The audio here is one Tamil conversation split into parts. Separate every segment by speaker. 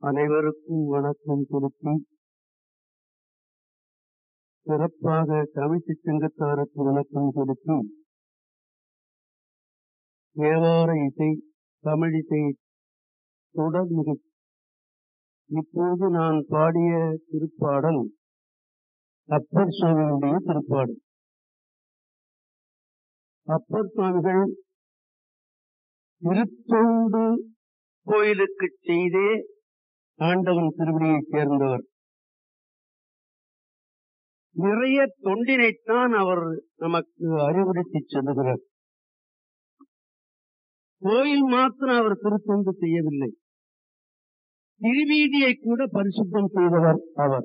Speaker 1: அனைவருக்கும் வணக்கம் செலுத்தி சிறப்பாக தமிழ்ச்சி சங்கத்தாருக்கு வணக்கம் செலுத்தி தேவார இசை தமிழிசை தொடர் நிகழ்ச்சி இப்போது நான் பாடிய திருப்பாடல் அப்பர் சுவாமியுடைய திருப்பாடல் அப்பர் சுவாமிகள் திருத்தொண்டு கோயிலுக்கு செய்தே ஆண்டவன் திருவடியைச் சேர்ந்தவர் நிறைய தொண்டினைத்தான் அவர் நமக்கு அறிவுறுத்திச் சொல்லுகிறார் கோயில் மாத்திரம் அவர் திருத்தொண்டு செய்யவில்லை திருவீதியை கூட பரிசுத்தம் செய்தவர் அவர்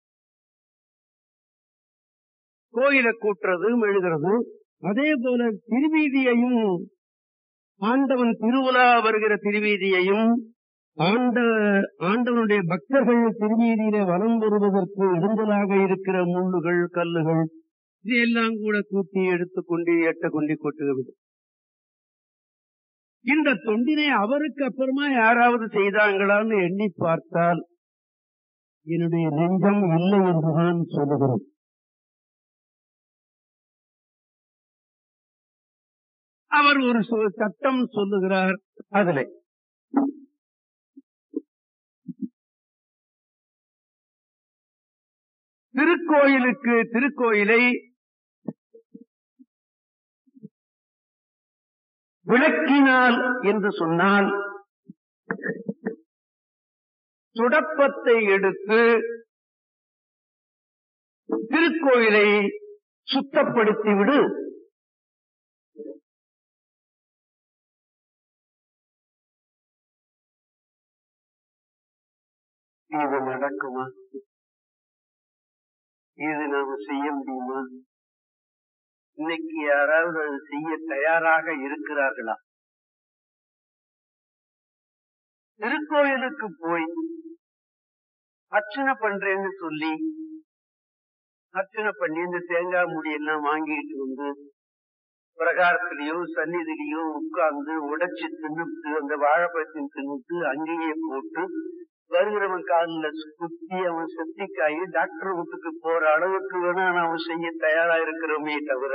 Speaker 1: கோயிலை கூட்டுறது மெழுகிறது அதே போல திருவீதியையும் ஆண்டவன் திருவிழா வருகிற திருவீதியையும் ஆண்ட ஆண்டவனுடைய பக்தர்கள் திருவீதியில வலம் வருவதற்கு இடுதலாக இருக்கிற முள்ளுகள் கல்லுகள் இதையெல்லாம் கூட கூட்டி எடுத்துக்கொண்டு எட்ட கொண்டு கொட்டுகிறது இந்த தொண்டினை அவருக்கு அப்புறமா யாராவது செய்தாங்களான்னு எண்ணி பார்த்தால் என்னுடைய நெஞ்சம் இல்லை என்றுதான் சொல்லுகிறோம் அவர் ஒரு சட்டம் சொல்லுகிறார் அதில் திருக்கோயிலுக்கு திருக்கோயிலை விளக்கினால் என்று சொன்னால் துடப்பத்தை எடுத்து திருக்கோயிலை சுத்தப்படுத்திவிடு இது நடக்குமா இது நாம செய்ய முடியுமா இன்னைக்கு யாராவது அது செய்ய தயாராக இருக்கிறார்களா திருக்கோயிலுக்கு போய் அர்ச்சனை பண்றேன்னு சொல்லி அர்ச்சனை பண்ணி இந்த தேங்காய் முடியெல்லாம் வாங்கிட்டு வந்து பிரகாரத்திலேயோ சந்நிதியிலையோ உட்கார்ந்து உடைச்சு தின்னுட்டு அந்த வாழைப்பழத்தின் தின்னுட்டு அங்கேயே போட்டு வருகிறவன் காலில் குத்தி அவன் செத்திக்காயி டாக்டர் வீட்டுக்கு போற அளவுக்கு வேணா நாம செய்ய தயாரா இருக்கிறோமே தவிர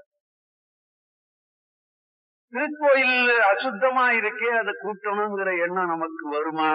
Speaker 1: திருக்கோயில் அசுத்தமா இருக்கே அதை கூட்டணுங்கிற எண்ணம் நமக்கு வருமா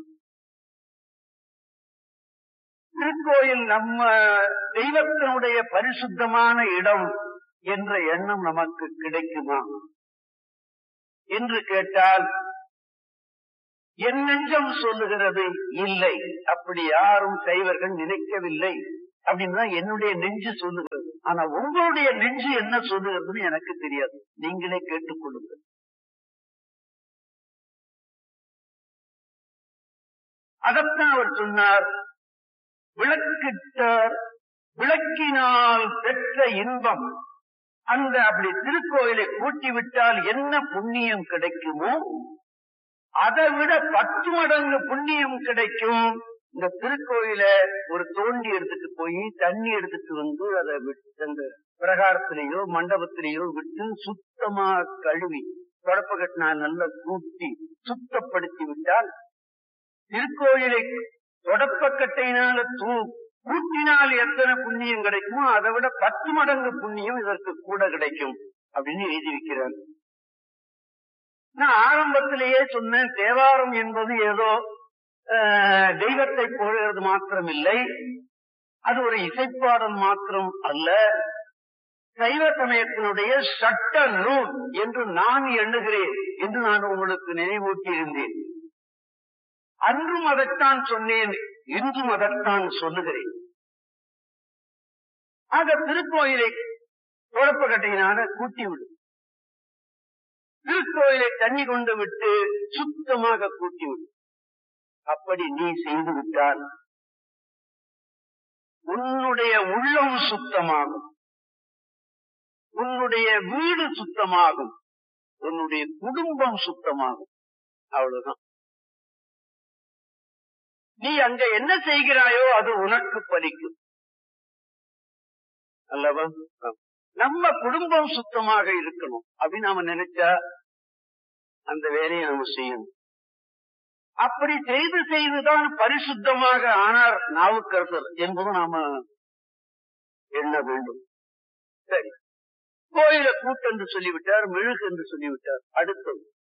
Speaker 1: திருக்கோயில் நம்ம தெய்வத்தினுடைய பரிசுத்தமான இடம் என்ற எண்ணம் நமக்கு கிடைக்குமா என்று கேட்டால் என் நெஞ்சம் சொல்லுகிறது இல்லை அப்படி யாரும் சைவர்கள் நினைக்கவில்லை அப்படின்னு தான் என்னுடைய நெஞ்சு சொல்லுகிறது ஆனா உங்களுடைய நெஞ்சு என்ன சொல்லுகிறதுன்னு எனக்கு தெரியாது நீங்களே கேட்டுக்கொள்ளுங்கள் அதத்தான் அவர் சொன்னார் விளக்கிட்டார் விளக்கினால் பெற்ற இன்பம் அந்த அப்படி திருக்கோயிலை கூட்டி விட்டால் என்ன புண்ணியம் கிடைக்குமோ அதை விட பத்து மடங்கு புண்ணியம் கிடைக்கும் இந்த திருக்கோயில ஒரு தோண்டி எடுத்துட்டு போய் தண்ணி எடுத்துட்டு வந்து அதை விட்டு அந்த பிரகாரத்திலேயோ மண்டபத்திலேயோ விட்டு சுத்தமா கழுவி தொடப்ப கட்டினா நல்லா கூட்டி சுத்தப்படுத்தி விட்டால் திருக்கோயிலை தொடப்பக்கட்டையினால தூ கூட்டினால் எத்தனை புண்ணியம் கிடைக்குமோ அதை விட பத்து மடங்கு புண்ணியம் இதற்கு கூட கிடைக்கும் அப்படின்னு எழுதி வைக்கிறார் நான் ஆரம்பத்திலேயே சொன்னேன் தேவாரம் என்பது ஏதோ தெய்வத்தை போகிறது மாத்திரம் இல்லை அது ஒரு இசைப்பாடல் மாத்திரம் அல்ல சைவ சமயத்தினுடைய சட்ட நூல் என்று நான் எண்ணுகிறேன் என்று நான் உங்களுக்கு நினைவூட்டி இருந்தேன் அன்றும் அதைத்தான் சொன்னேன் இன்றும் அதைத்தான் சொல்லுகிறேன் ஆக திருக்கோயிலை குழப்பக்கட்டையினால கூட்டிவிடும் திருக்கோயிலை தண்ணி கொண்டு விட்டு சுத்தமாக கூட்டிவிடும் அப்படி நீ செய்து விட்டால் உன்னுடைய உள்ளம் சுத்தமாகும் உன்னுடைய வீடு சுத்தமாகும் உன்னுடைய குடும்பம் சுத்தமாகும் அவ்வளவுதான் நீ அங்க என்ன செய்கிறாயோ அது உனக்கு பலிக்கும் அல்லவா நம்ம குடும்பம் சுத்தமாக இருக்கணும் அப்படின்னு நாம நினைச்சா அந்த வேலையை நம்ம செய்யணும் அப்படி செய்து செய்துதான் பரிசுத்தமாக ஆனார் நாவுக்கரசர் என்பது நாம எண்ண வேண்டும் சரி கோயில கூட்டு என்று சொல்லிவிட்டார் மெழுகு என்று சொல்லிவிட்டார் அடுத்தது